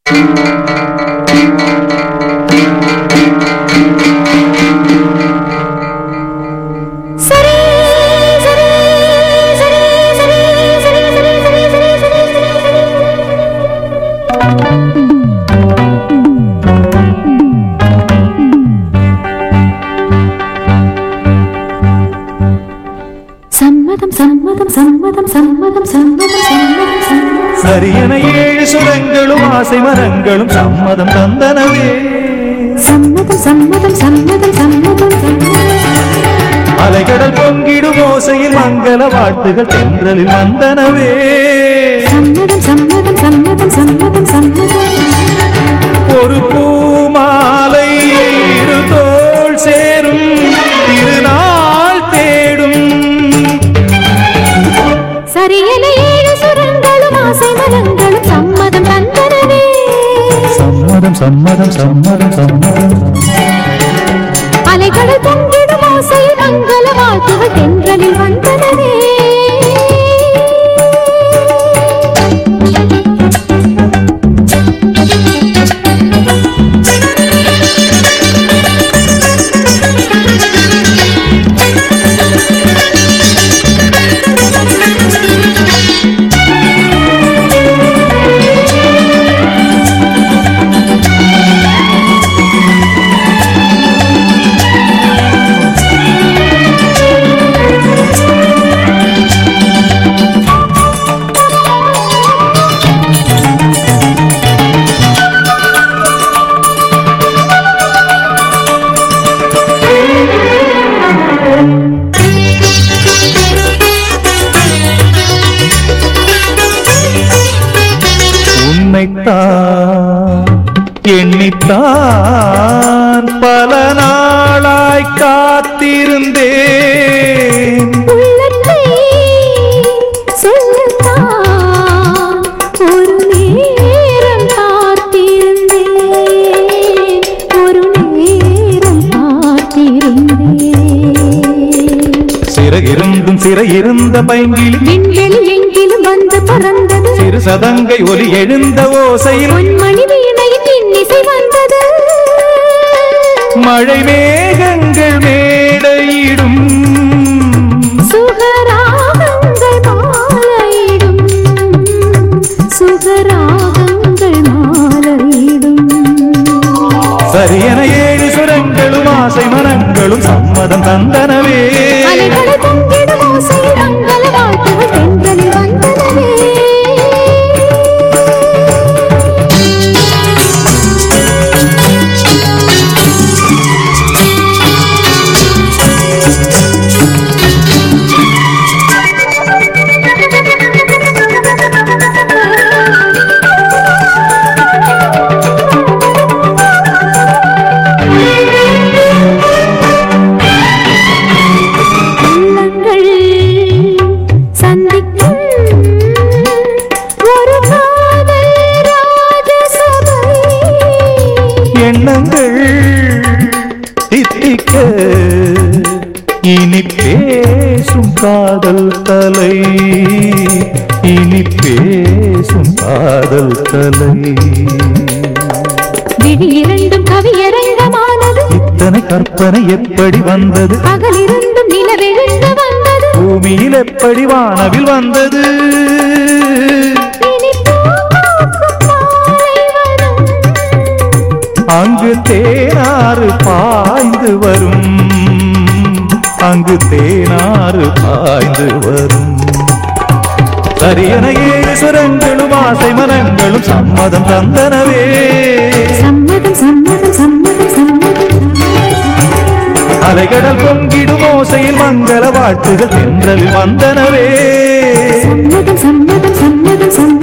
சரி சரி சரி சரி சரி சரி சரி சரி சரி சம்மதம் சம்மதம் சம்மதம் சம்மதம் சம்மதம் சம்மதம் சம்மதம் சரியென ஏழு சுரங்களும் ஆசை மரங்களும் சம்மதம் தந்தனவே சம்மதம் சம்மதம் சம்மதம் சம்மதம் சம்மதம் அலைகடல் பொங்கிடும் ஓசையில் மங்கள வாழ்த்துகள் தென்றலில் வந்தனவே சம்மதம் சம்மதம் சம்மதம் சம்மதம் சம்மதம் ஒரு பூமாலை இரு தோள் சேரும் திருநாள் தேடும் சரியென ஏழு சுரங்களும் ஆசை மலங்களும் சம்மதம் தந்தனவே சம்மதம் சம்மதம் சம்மதம் சம்மதம் அலைகளை பொங்கிடும் ஆசை மங்கள வாழ்த்துகள் தென்றலில் வந்தனவே உன்னைத்தான் எண்ணித்தான் பல நாளாய் காத்திருந்தேன் உள்ளத்தை சொல்லத்தான் ஒரு நேரம் காத்திருந்தேன் ஒரு நேரம் காத்திருந்தேன் சிறகிருந்தும் சிறையிருந்த பைங்கில் விண்வெளி எங்கிலும் வந்து பறந்தது சிறு சதங்கை ஒலி எழுந்த ஓசையில் பொன்மணி வீணையின் இன்னிசை வந்தது மழை மேகங்கள் மேடையிடும் சுகராகங்கள் மாலையிடும் சுகராகங்கள் மாலையிடும் சரியென ஏழு சுரங்களும் ஆசை மனங்களும் சம்மதம் தந்தனவே அலைகளை பொங்கிடும் ஓசை மங்கள வாழ்த்துகள் தென்றலில் வந்தனவே உள்ளங்கள் சந்திக்கும் ஒரு காதல் ராஜசபை எண்ணங்கள் தித்திக்க இனி பேசும் காதல் தலை இனி பேசும் காதல் தலை விழி இரண்டும் கவியரங்கமானது இத்தனை கற்பனை எப்படி வந்தது பகலிருந்தும் நிலவெழுந்து வந்தது பூமியில் எப்படி வானவில் வந்தது இனி பூக்கும் மாலை வரும் அங்கு தேனாறு பாய்ந்து வரும் அங்கு தேனாறு பாய்ந்து வரும் சரியன ஏழு சுரங்களும் ஆசை மரங்களும் சம்மதம் தந்தனவே சம்மதம் சம்மதம் சம்மதம் சம்மதம் அலைகடல் பொங்கிடும் ஓசையில் மங்கள வாழ்த்துகள் தென்றலில் வந்தனவே சம்மதம் சம்மதம் சம்மதம் சம்மதம்